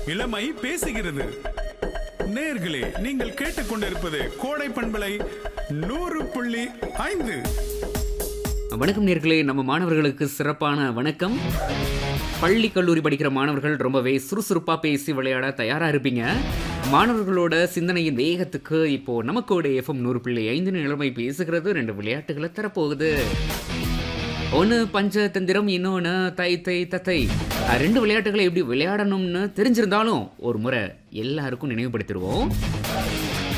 இளமை பேசுகிறது நேர்களே நீங்கள் கேட்டுக்கொண்டிருப்பது கோடை பண்பலை நூறு புள்ளி ஐந்து வணக்கம் நேர்களே நம்ம மாணவர்களுக்கு சிறப்பான வணக்கம் பள்ளி கல்லூரி படிக்கிற மாணவர்கள் ரொம்பவே சுறுசுறுப்பாக பேசி விளையாட தயாராக இருப்பீங்க மாணவர்களோட சிந்தனையின் வேகத்துக்கு இப்போ நமக்கோட எஃப்எம் நூறு புள்ளி ஐந்து நிலைமை பேசுகிறது ரெண்டு விளையாட்டுகளை தரப்போகுது ஒன்று பஞ்சதந்திரம் இன்னொன்று தை தை தத்தை அஹ் ரெண்டு விளையாட்டுகளை எப்படி விளையாடணும்னு தெரிஞ்சிருந்தாலும் ஒரு முறை எல்லாருக்கும் நினைவுபடுத்திடுவோம்